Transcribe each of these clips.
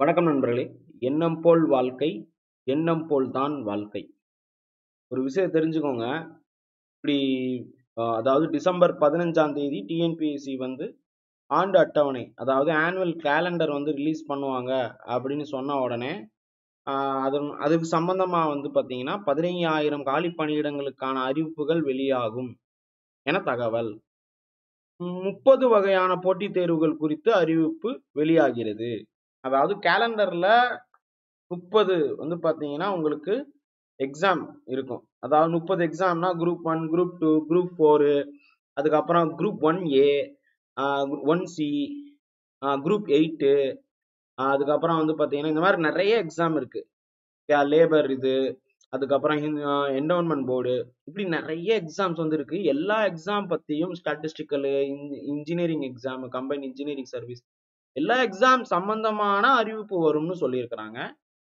வணக்கம் நண்பர்களே எண்ணம் போல் வாழ்க்கை எண்ணம் போல் தான் வாழ்க்கை ஒரு விஷயம் தெரிஞ்சுக்கோங்க இப்படி அஹ், அதாவது டிசம்பர் பதினஞ்சாம் தேதி டிஎன்பிஎஸ்சி வந்து ஆண்டு அட்டவணை அதாவது ஆனுவல் கேலண்டர் வந்து ரிலீஸ் பண்ணுவாங்க அப்படின்னு சொன்ன உடனே ஆஹ், அது அதுக்கு சம்பந்தமா வந்து பார்த்தீங்கன்னா பதினையாயிரம் காலி பணியிடங்களுக்கான அறிவிப்புகள் வெளியாகும் என தகவல் முப்பது வகையான போட்டித் தேர்வுகள் குறித்து அறிவிப்பு வெளியாகிறது அதாவது கேலண்டர்ல முப்பது வந்து பார்த்தீங்கன்னா உங்களுக்கு எக்ஸாம் இருக்கும் அதாவது முப்பது எக்ஸாம்னா group one group two group four அதுக்கப்புறம் group one A one C group eight அதுக்கப்புறம் வந்து பார்த்தீங்கன்னா இந்த மாதிரி நிறைய எக்ஸாம் இருக்கு லேபர் இது அதுக்கப்புறம் என்டோன்மெண்ட் போர்டு இப்படி நிறைய எக்ஸாம்ஸ் வந்து இருக்கு எல்லா எக்ஸாம் பத்தியும் statistical engineering exam combine engineering service எல்லா எக்ஸாம் சம்பந்தமான அறிவிப்பு வரும்னு சொல்லியிருக்கிறாங்க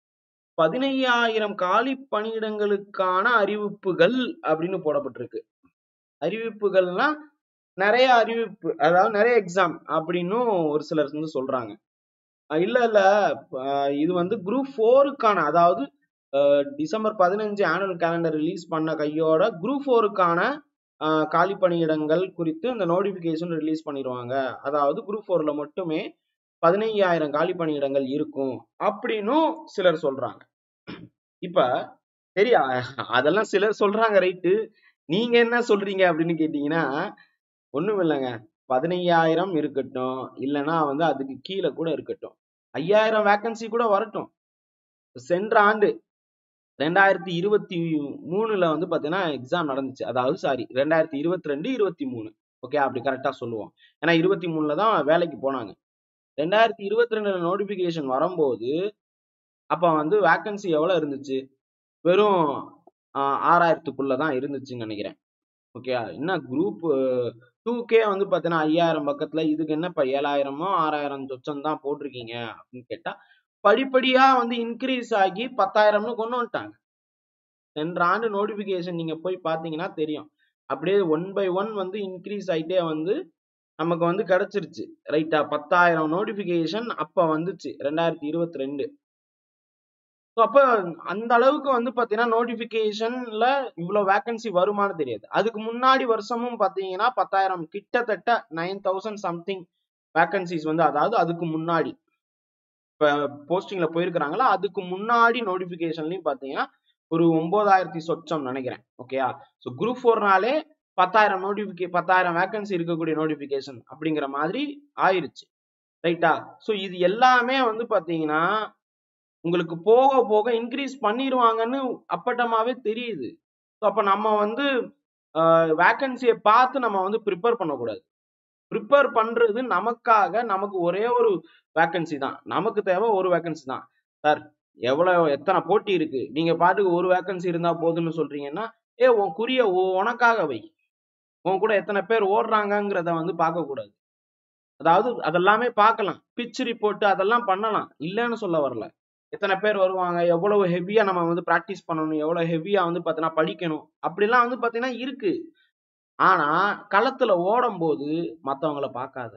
பதினையாயிரம் காலி பணியிடங்களுக்கான அறிவிப்புகள் அப்படின்னு போடப்பட்டிருக்கு அறிவிப்புகள்னா நிறைய அறிவிப்பு அதாவது நிறைய எக்ஸாம் அப்படின்னும் ஒரு சிலர் வந்து சொல்றாங்க அஹ் இல்ல இல்ல அஹ் இது வந்து குரூப் ஃபோருக்கான அதாவது அஹ் டிசம்பர் பதினஞ்சு ஆனுவல் கேலண்டர் ரிலீஸ் பண்ண கையோட குரூப் ஃபோருக்கான காலி பணியிடங்கள் குறித்து இந்த நோட்டிபிகேஷன் ரிலீஸ் பண்ணிடுவாங்க அதாவது குரூப் ஃபோர்ல மட்டுமே பதினையாயிரம் காலி பணியிடங்கள் இருக்கும் அப்படின்னும் சிலர் சொல்றாங்க இப்ப சரியா அதெல்லாம் சிலர் சொல்றாங்க ரைட்டு நீங்க என்ன சொல்றீங்க அப்படின்னு கேட்டீங்கன்னா ஒண்ணும் இல்லைங்க பதினையாயிரம் இருக்கட்டும் இல்லைன்னா வந்து அதுக்கு கீழே கூட இருக்கட்டும் ஐயாயிரம் வேக்கன்சி கூட வரட்டும் சென்ற ஆண்டு ரெண்டாயிரத்தி இருபத்தி மூணுல வந்து பாத்தீங்கன்னா எக்ஸாம் நடந்துச்சு அதாவது சாரி ரெண்டாயிரத்தி இருபத்தி ரெண்டு இருபத்தி மூணு ஓகே அப்படி கரெக்டா சொல்லுவோம் ஏன்னா இருபத்தி மூணுல தான் வேலைக்கு போனாங்க ரெண்டாயிரத்தி இருபத்தி ரெண்டுல நோட்டிபிகேஷன் வரும்போது அப்ப வந்து வேக்கன்சி எவ்வளவு இருந்துச்சு வெறும் ஆஹ், ஆறாயிரத்துக்குள்ள தான் இருந்துச்சுன்னு நினைக்கிறேன் ஓகே என்ன குரூப் டூ கே வந்து பார்த்தீங்கன்னா ஐயாயிரம் பக்கத்துல இதுக்கு என்ன இப்போ ஏழாயிரமோ ஆறாயிரம் சொச்சம் தான் போட்டிருக்கீங்க அப்படின்னு கேட்டா படிப்படியா வந்து இன்க்ரீஸ் ஆகி பத்தாயிரம்னு கொண்டு வந்துட்டாங்க சென்ற ஆண்டு நோட்டிபிகேஷன் நீங்க போய் பார்த்தீங்கன்னா தெரியும் அப்படியே ஒன் பை ஒன் வந்து இன்க்ரீஸ் ஆயிட்டே வந்து நமக்கு வந்து கிடைச்சிருச்சு ரைட்டா பத்தாயிரம் நோட்டிபிகேஷன் அப்ப வந்துச்சு ரெண்டாயிரத்தி இருபத்தி ரெண்டு ஸோ அப்போ அந்த அளவுக்கு வந்து பார்த்தீங்கன்னா நோட்டிஃபிகேஷன்ல இவ்வளோ வேகன்சி வருமானு தெரியாது அதுக்கு முன்னாடி வருஷமும் பார்த்தீங்கன்னா பத்தாயிரம் கிட்டத்தட்ட நைன் தௌசண்ட் சம்திங் வேகன்சிஸ் வந்து அதாவது அதுக்கு முன்னாடி இப்போ போஸ்டிங்ல போயிருக்கிறாங்களா அதுக்கு முன்னாடி நோட்டிஃபிகேஷன்லையும் பார்த்தீங்கன்னா ஒரு ஒன்பதாயிரத்தி சொச்சம் நினைக்கிறேன் ஓகேயா ஸோ குரூப் ஃபோர்னாலே பத்தாயிரம் நோட்டிஃபிகே பத்தாயிரம் வேகன்சி இருக்கக்கூடிய நோட்டிஃபிகேஷன் அப்படிங்கிற மாதிரி ஆயிருச்சு ரைட்டா ஸோ இது எல்லாமே வந்து பார்த்தீங்கன்னா உங்களுக்கு போக போக இன்க்ரீஸ் பண்ணிடுவாங்கன்னு அப்பட்டமாவே தெரியுது ஸோ அப்போ நம்ம வந்து வேக்கன்சியை பார்த்து நம்ம வந்து ப்ரிப்பேர் பண்ணக்கூடாது ப்ரிப்பேர் பண்றது நமக்காக நமக்கு ஒரே ஒரு வேக்கன்சி தான் நமக்கு தேவை ஒரு வேக்கன்சி தான் சார் எவ்வளவு எத்தனை போட்டி இருக்கு நீங்க பாட்டுக்கு ஒரு வேக்கன்சி இருந்தா போதும்னு சொல்றீங்கன்னா ஏ உன் குறிய உ- உனக்காக வை உன் கூட எத்தனை பேர் ஓடுறாங்கங்கிறத வந்து பார்க்க கூடாது அதாவது அதெல்லாமே பார்க்கலாம் பிச் ரிப்போர்ட் அதெல்லாம் பண்ணலாம் இல்லைன்னு சொல்ல வரல எத்தனை பேர் வருவாங்க எவ்வளவு ஹெவியா நம்ம வந்து ப்ராக்டிஸ் பண்ணணும் எவ்வளவு ஹெவியா வந்து பார்த்தீங்கன்னா படிக்கணும் அப்படிலாம் வந்து பார்த்தீங்கன்னா இருக்கு ஆனா களத்துல ஓடும் போது மத்தவங்கள பார்க்காத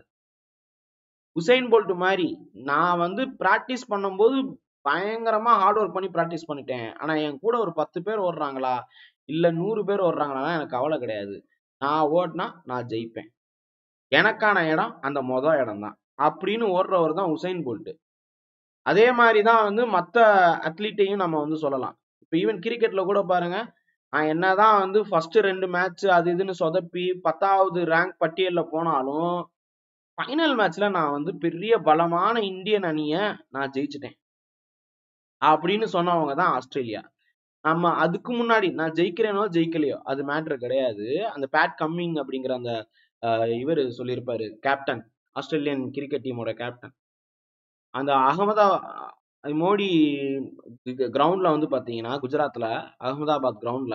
உசைன் போல்ட் மாதிரி நான் வந்து ப்ராக்டிஸ் பண்ணும்போது பயங்கரமா ஹார்ட் ஒர்க் பண்ணி ப்ராக்டிஸ் பண்ணிட்டேன் ஆனா என் கூட ஒரு பத்து பேர் ஓடுறாங்களா இல்ல நூறு பேர் ஓடுறாங்களா எனக்கு கவலை கிடையாது நான் ஓடினா நான் ஜெயிப்பேன் எனக்கான இடம் அந்த மொதல் இடம் தான் அப்படின்னு ஓடுறவர் தான் உசைன் போல்ட் அதே மாதிரி தான் வந்து மற்ற அத்லீட்டையும் நம்ம வந்து சொல்லலாம் இப்போ ஈவன் கிரிக்கெட்ல கூட பாருங்க நான் என்னதான் வந்து ஃபர்ஸ்ட் ரெண்டு மேட்ச் அது இதுன்னு சொதப்பி பத்தாவது ரேங்க் பட்டியல்ல போனாலும் ஃபைனல் மேட்ச்ல நான் வந்து பெரிய பலமான இந்தியன் அணியை நான் ஜெயிச்சிட்டேன் அப்படின்னு சொன்னவங்க தான் ஆஸ்திரேலியா நம்ம அதுக்கு முன்னாடி நான் ஜெயிக்கிறேனோ ஜெயிக்கலையோ அது மேட்ரு கிடையாது அந்த பேட் கம்மிங் அப்படிங்கிற அந்த இவர் சொல்லியிருப்பாரு கேப்டன் ஆஸ்திரேலியன் கிரிக்கெட் டீமோட கேப்டன் அந்த அகமதா மோடி கிரவுண்ட்ல வந்து பாத்தீங்கன்னா குஜராத்ல அகமதாபாத் கிரவுண்ட்ல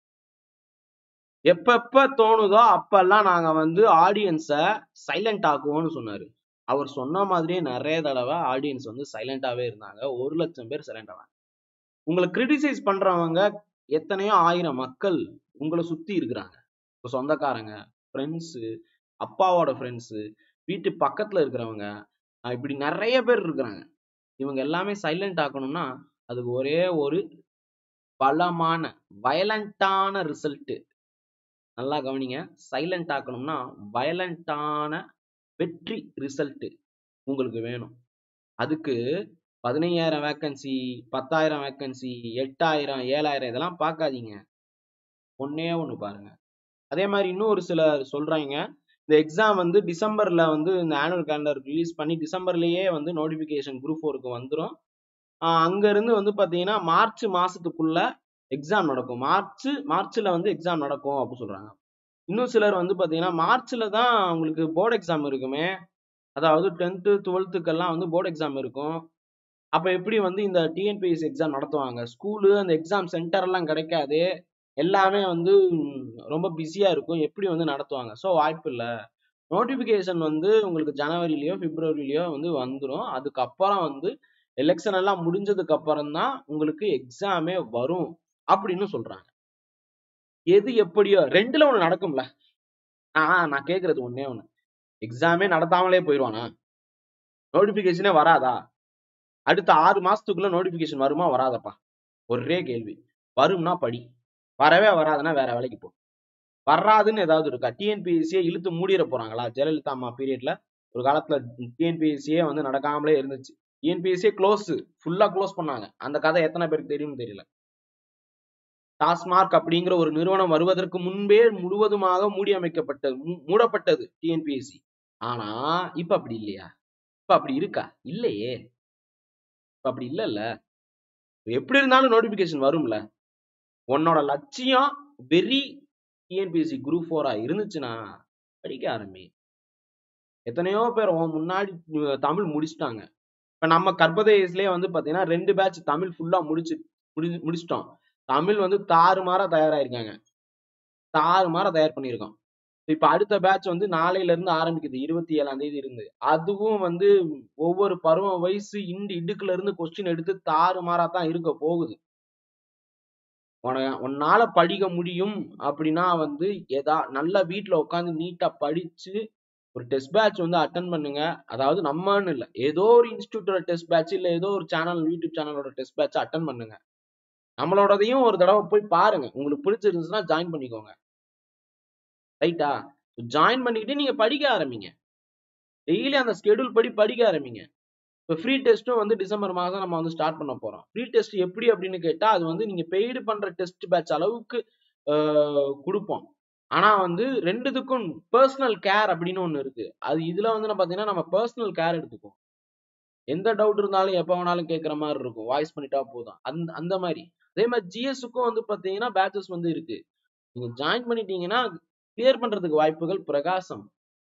எப்பப்ப தோணுதோ அப்பெல்லாம் நாங்க வந்து ஆடியன்ஸை சைலண்ட் ஆக்குவோம்னு சொன்னாரு அவர் சொன்ன மாதிரியே நிறைய தடவை ஆடியன்ஸ் வந்து சைலண்டாவே இருந்தாங்க ஒரு லட்சம் பேர் சைலண்ட் ஆனாங்க உங்களை கிரிட்டிசைஸ் பண்றவங்க எத்தனையோ ஆயிரம் மக்கள் உங்களை சுத்தி இருக்கிறாங்க இப்போ சொந்தக்காரங்க ஃப்ரெண்ட்ஸு அப்பாவோட ஃப்ரெண்ட்ஸு வீட்டு பக்கத்துல இருக்கிறவங்க அஹ் இப்படி நிறைய பேர் இருக்கிறாங்க இவங்க எல்லாமே சைலண்ட் ஆக்கணும்னா அதுக்கு ஒரே ஒரு பலமான வயலண்டான ரிசல்ட் நல்லா கவனிங்க சைலண்ட் ஆக்கணும்னா வயலண்டான வெற்றி ரிசல்ட் உங்களுக்கு வேணும் அதுக்கு பதினையாயிரம் வேக்கன்சி பத்தாயிரம் வேக்கன்சி எட்டாயிரம் ஏழாயிரம் இதெல்லாம் பார்க்காதீங்க ஒன்னே ஒன்று பாருங்க அதே மாதிரி இன்னும் ஒரு சிலர் சொல்றாங்க இந்த எக்ஸாம் வந்து டிசம்பர்ல வந்து இந்த ஆனுவல் கேலண்டர் ரிலீஸ் பண்ணி டிசம்பர்லயே வந்து நோட்டிபிகேஷன் குரூப் ஃபோருக்கு வந்துடும் அங்க இருந்து வந்து பாத்தீங்கன்னா மார்ச் மாசத்துக்குள்ள எக்ஸாம் நடக்கும் மார்ச் மார்ச்ல வந்து எக்ஸாம் நடக்கும் அப்படின்னு சொல்றாங்க இன்னும் சிலர் வந்து பாத்தீங்கன்னா மார்ச்ல தான் உங்களுக்கு போர்டு எக்ஸாம் இருக்குமே அதாவது டென்த்து டுவெல்த்துக்கெல்லாம் வந்து போர்டு எக்ஸாம் இருக்கும் அப்ப எப்படி வந்து இந்த டிஎன்பிஎஸ்சி எக்ஸாம் நடத்துவாங்க ஸ்கூலு அந்த எக்ஸாம் சென்டர் எல்லாம் கிடைக்காது எல்லாமே வந்து ம், ரொம்ப பிஸியா இருக்கும் எப்படி வந்து நடத்துவாங்க ஸோ வாய்ப்பு இல்லை நோட்டிபிகேஷன் வந்து உங்களுக்கு ஜனவரிலயோ பிப்ரவரிலயோ வந்து வந்துடும் அதுக்கப்புறம் வந்து எலெக்ஷன் எல்லாம் முடிஞ்சதுக்கு அப்புறம் தான் உங்களுக்கு எக்ஸாமே வரும் அப்படின்னு சொல்றாங்க எது எப்படியோ ரெண்டுல ஒண்ணு நடக்கும்ல ஆஹ் நான் கேக்குறது ஒண்ணே ஒண்ணு எக்ஸாமே நடத்தாமலே போயிடுவானா நோட்டிபிகேஷனே வராதா அடுத்த ஆறு மாசத்துக்குள்ள நோட்டிபிகேஷன் வருமா வராதப்பா ஒரே கேள்வி வரும்னா படி வரவே வராதுன்னா வேற வேலைக்கு போ வராதுன்னு ஏதாவது இருக்கா டிஎன்பிஎஸ்சியை இழுத்து மூடிட போறாங்களா ஜெயலலிதா அம்மா பீரியட்ல ஒரு காலத்துல டிஎன்பிஎஸ்சியே வந்து நடக்காமலே இருந்துச்சு டிஎன்பிஎஸ்சியே க்ளோஸ் ஃபுல்லா க்ளோஸ் பண்ணாங்க அந்த கதை எத்தனை பேருக்கு தெரியும் தெரியல டாஸ்மார்க் அப்படிங்கிற ஒரு நிறுவனம் வருவதற்கு முன்பே முழுவதுமாக மூடி அமைக்கப்பட்டது மூ- மூடப்பட்டது டிஎன்பிஎஸ்சி ஆனா இப்ப அப்படி இல்லையா இப்ப அப்படி இருக்கா இல்லையே இப்ப அப்படி இல்லல்ல எப்படி இருந்தாலும் நோட்டிபிகேஷன் வரும்ல உன்னோட லட்சியம் வெரி டிஎன்பிஎஸ்சி குரூப் ஃபோரா இருந்துச்சுன்னா படிக்க ஆரம்பி எத்தனையோ பேர் உன் முன்னாடி அஹ், தமிழ் முடிச்சிட்டாங்க இப்ப நம்ம கர்பதேஸ்லயே வந்து பாத்தீங்கன்னா ரெண்டு பேட்ச் தமிழ் ஃபுல்லா முடிச்சு முடி முடிச்சிட்டோம் தமிழ் வந்து தாறுமாறா தயாராயிருக்காங்க தாறுமாறா தயார் பண்ணியிருக்கோம் இப்ப அடுத்த பேட்ச் வந்து நாளையில இருந்து ஆரம்பிக்குது இருபத்தி ஏழாம் தேதி இருந்து அதுவும் வந்து ஒவ்வொரு பருவம் வயசு இண்டு இடுக்குல இருந்து கொஸ்டின் எடுத்து தாறுமாறா தான் இருக்க போகுது உன- உன்னால படிக்க முடியும் அப்படின்னா வந்து ஏதா நல்ல வீட்ல உட்காந்து நீட்டா படிச்சு ஒரு டெஸ்ட் பேட்ச் வந்து அட்டன் பண்ணுங்க அதாவது நம்மன்னு இல்ல ஏதோ ஒரு இன்ஸ்டியூட்டோட டெஸ்ட் பேட்ச் இல்ல ஏதோ ஒரு சேனல் யூடியூப் சேனலோட டெஸ்ட் பேட்ச் அட்டன் பண்ணுங்க நம்மளோடதையும் ஒரு தடவை போய் பாருங்க உங்களுக்கு பிடிச்சிருந்துச்சுன்னா ஜாயின் பண்ணிக்கோங்க ரைட்டா ஜாயின் பண்ணிக்கிட்டு நீங்க படிக்க ஆரம்பிங்க டெய்லி அந்த ஸ்கெடியூல் படி படிக்க ஆரம்பிங்க இப்போ ஃப்ரீ டெஸ்ட்டும் வந்து டிசம்பர் மாதம் நம்ம வந்து ஸ்டார்ட் பண்ண போறோம் ஃப்ரீ டெஸ்ட் எப்படி அப்படின்னு கேட்டா அது வந்து நீங்க பெய்டு பண்ற டெஸ்ட் பேட்ச் அளவுக்கு ஆஹ், கொடுப்போம் ஆனா வந்து ரெண்டுத்துக்கும் பர்சனல் கேர் அப்படின்னு ஒண்ணு இருக்கு அது இதுல வந்து நம்ம பாத்தீங்கன்னா நம்ம பர்சனல் கேர் எடுத்துப்போம் எந்த டவுட் இருந்தாலும் எப்ப வேணாலும் கேட்குற மாதிரி இருக்கும் வாய்ஸ் பண்ணிட்டா போதும் அந்த அந்த மாதிரி அதே மாதிரி ஜிஎஸ்க்கும் வந்து பாத்தீங்கன்னா பேச்சஸ் வந்து இருக்கு நீங்க ஜாயின் பண்ணிட்டீங்கன்னா கிளியர் பண்றதுக்கு வாய்ப்புகள் பிரகாசம்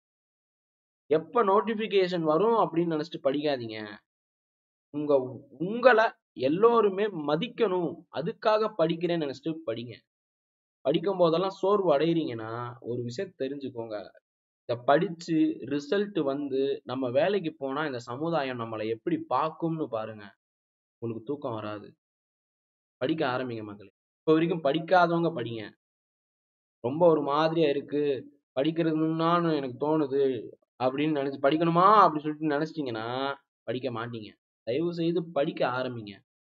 எப்ப நோட்டிபிகேஷன் வரும் அப்படின்னு நினைச்சிட்டு படிக்காதீங்க உங்க உங்களை எல்லோருமே மதிக்கணும் அதுக்காக படிக்கிறேன்னு நினைச்சிட்டு படிங்க படிக்கும் போதெல்லாம் சோர்வு அடையிறீங்கன்னா ஒரு விஷயம் தெரிஞ்சுக்கோங்க இத படிச்சு ரிசல்ட் வந்து நம்ம வேலைக்கு போனா இந்த சமுதாயம் நம்மளை எப்படி பார்க்கும்னு பாருங்க உங்களுக்கு தூக்கம் வராது படிக்க ஆரம்பிங்க மக்களே இப்போ வரைக்கும் படிக்காதவங்க படிங்க ரொம்ப ஒரு மாதிரியா இருக்கு படிக்கிறதுனான்னு எனக்கு தோணுது அப்படின்னு நினைச்சு படிக்கணுமா அப்படி சொல்லிட்டு நினைச்சிட்டீங்கன்னா படிக்க மாட்டீங்க தயவு செய்து படிக்க ஆரம்பிங்க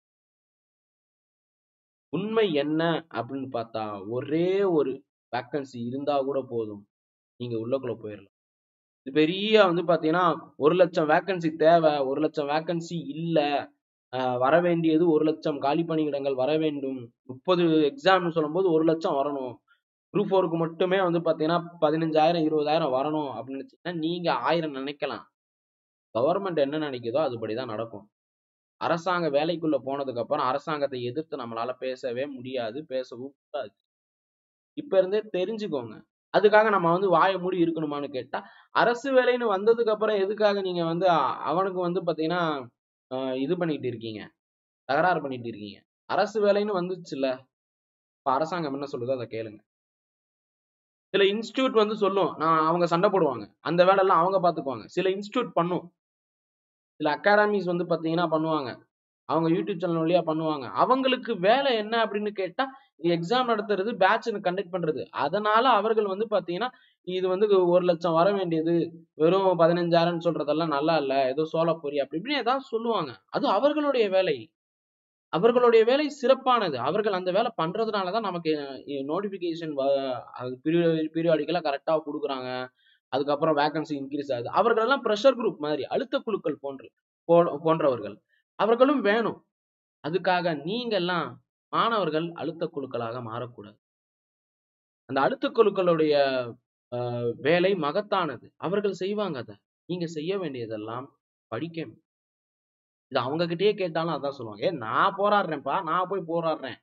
உண்மை என்ன அப்படின்னு பார்த்தா ஒரே ஒரு வேக்கன்சி இருந்தா கூட போதும் நீங்க உள்ளக்குள்ள போயிடலாம் இது பெரிய வந்து பாத்தீங்கன்னா ஒரு லட்சம் வேக்கன்சி தேவை ஒரு லட்சம் வேக்கன்சி இல்ல ஆஹ் வர வேண்டியது ஒரு லட்சம் காலி பணியிடங்கள் வர வேண்டும் முப்பது எக்ஸாம்னு சொல்லும்போது ஒரு லட்சம் வரணும் குரூப் ஃபோருக்கு மட்டுமே வந்து பாத்தீங்கன்னா பதினஞ்சாயிரம் இருபதாயிரம் வரணும் அப்படின்னு நினைச்சீங்கன்னா நீங்க ஆயிரம் நினைக்கலாம் கவர்மெண்ட் என்ன நினைக்குதோ அதுபடிதான் நடக்கும் அரசாங்க வேலைக்குள்ள போனதுக்கு அப்புறம் அரசாங்கத்தை எதிர்த்து நம்மளால பேசவே முடியாது பேசவும் கூடாது இப்ப இருந்தே தெரிஞ்சுக்கோங்க அதுக்காக நம்ம வந்து வாயை மூடி இருக்கணுமான்னு கேட்டா அரசு வேலைன்னு வந்ததுக்கு அப்புறம் எதுக்காக நீங்க வந்து அ- அவனுக்கு வந்து பாத்தீங்கன்னா ஆஹ் இது பண்ணிட்டு இருக்கீங்க தகராறு பண்ணிட்டு இருக்கீங்க அரசு வேலைன்னு வந்துச்சுல்ல இப்ப அரசாங்கம் என்ன சொல்லுதோ அதை கேளுங்க சில இன்ஸ்டியூட் வந்து சொல்லும் நான் அவங்க சண்டை போடுவாங்க அந்த வேலை எல்லாம் அவங்க பாத்துக்குவாங்க சில இன்ஸ்டியூட் பண்ணும் சில அகாடமிஸ் வந்து பாத்தீங்கன்னா பண்ணுவாங்க அவங்க யூடியூப் சேனல் வழியா பண்ணுவாங்க அவங்களுக்கு வேலை என்ன அப்படின்னு கேட்டா எக்ஸாம் நடத்துறது பேட்ச் கண்டக்ட் பண்றது அதனால அவர்கள் வந்து பாத்தீங்கன்னா இது வந்து ஒரு லட்சம் வர வேண்டியது வெறும் பதினஞ்சாயிரம் சொல்றதெல்லாம் நல்லா இல்ல ஏதோ சோளப்பொரி அப்படி இப்படின்னு ஏதாவது சொல்லுவாங்க அது அவர்களுடைய வேலை அவர்களுடைய வேலை சிறப்பானது அவர்கள் அந்த வேலை பண்றதுனாலதான் நமக்கு நோட்டிபிகேஷன் பீரியாடிக்கலா கரெக்டா கொடுக்குறாங்க அதுக்கப்புறம் வேகன்சி இன்க்ரீஸ் ஆகுது அவர்கள் எல்லாம் ப்ரெஷர் குரூப் மாதிரி அழுத்த குழுக்கள் போன்ற போ- போன்றவர்கள் அவர்களும் வேணும் அதுக்காக நீங்க எல்லாம் மாணவர்கள் அழுத்த குழுக்களாக மாறக்கூடாது அந்த அழுத்த குழுக்களுடைய ஆஹ், வேலை மகத்தானது அவர்கள் செய்வாங்க அதை நீங்க செய்ய வேண்டியதெல்லாம் படிக்கணும் இது அவங்க கிட்டயே கேட்டாலும் அதான் சொல்லுவாங்க ஏ நான் போராடுறேன்ப்பா நான் போய் போராடுறேன்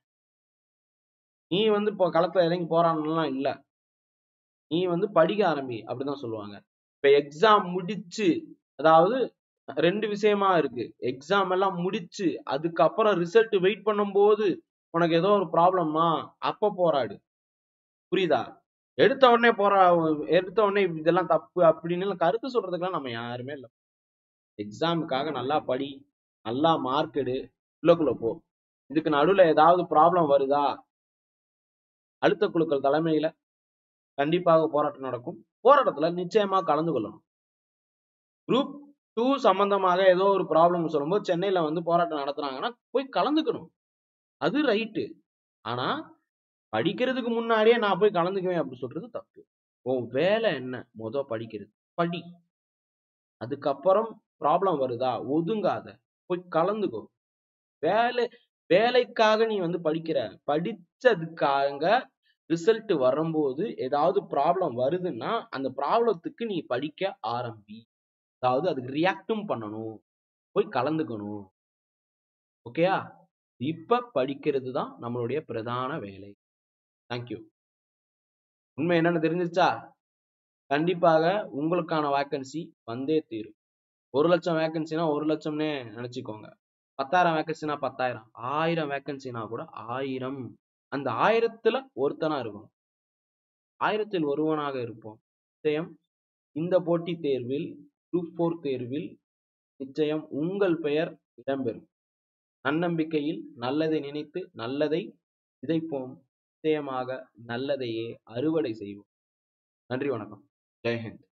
நீ வந்து இப்போ களத்துல இறங்கி போராடணும்லாம் இல்ல நீ வந்து படிக்க ஆரம்பி அப்படிதான் சொல்லுவாங்க இப்ப எக்ஸாம் முடிச்சு அதாவது ரெண்டு விஷயமா இருக்கு எக்ஸாம் எல்லாம் முடிச்சு அதுக்கப்புறம் ரிசல்ட் வெயிட் பண்ணும்போது உனக்கு ஏதோ ஒரு ப்ராப்ளமா அப்ப போராடு புரியுதா எடுத்த உடனே போரா எடுத்த உடனே இதெல்லாம் தப்பு அப்படின்னு எல்லாம் கருத்து சொல்றதுக்கெல்லாம் நம்ம யாருமே இல்லை எக்ஸாமுக்காக நல்லா படி நல்லா மார்க் எடு உள்ளக்குள்ள போ இதுக்கு நடுவுல ஏதாவது ப்ராப்ளம் வருதா அழுத்த குழுக்கள் தலைமையில கண்டிப்பாக போராட்டம் நடக்கும் போராட்டத்துல நிச்சயமா கலந்து கொள்ளணும் குரூப் டூ சம்பந்தமாக ஏதோ ஒரு ப்ராப்ளம் சொல்லும்போது சென்னையில வந்து போராட்டம் நடத்துறாங்கன்னா போய் கலந்துக்கணும் அது ரைட்டு ஆனா படிக்கிறதுக்கு முன்னாடியே நான் போய் கலந்துக்குவேன் அப்படி சொல்றது தப்பு உன் வேலை என்ன முத படிக்கிறது படி அதுக்கப்புறம் ப்ராப்ளம் வருதா ஒதுங்காத போய் கலந்துக்கோ வேலை வேலைக்காக நீ வந்து படிக்கிற படிச்சதுக்காக ரிசல்ட் வரும்போது ஏதாவது ப்ராப்ளம் வருதுன்னா அந்த ப்ராப்ளத்துக்கு நீ படிக்க ஆரம்பி அதாவது அதுக்கு ரியாக்டும் பண்ணணும் போய் கலந்துக்கணும் ஓகேயா இப்ப படிக்கிறது தான் நம்மளுடைய பிரதான வேலை தேங்க்யூ உண்மை என்னன்னு தெரிஞ்சிருச்சா கண்டிப்பாக உங்களுக்கான வேக்கன்சி வந்தே தீரும் ஒரு லட்சம் வேக்கன்சினா ஒரு லட்சம்னே நினைச்சுக்கோங்க பத்தாயிரம் வேக்கன்சினா பத்தாயிரம் ஆயிரம் வேக்கன்சினா கூட ஆயிரம் அந்த ஆயிரத்துல ஒருத்தனா இருக்கும் ஆயிரத்தில் ஒருவனாக இருப்போம் நிச்சயம் இந்த போட்டித் தேர்வில் குரூப் ஃபோர் தேர்வில் நிச்சயம் உங்கள் பெயர் இடம்பெறும் நன்னம்பிக்கையில் நல்லதை நினைத்து நல்லதை விதைப்போம் நிச்சயமாக நல்லதையே அறுவடை செய்வோம் நன்றி வணக்கம் ஜெய்ஹிந்த்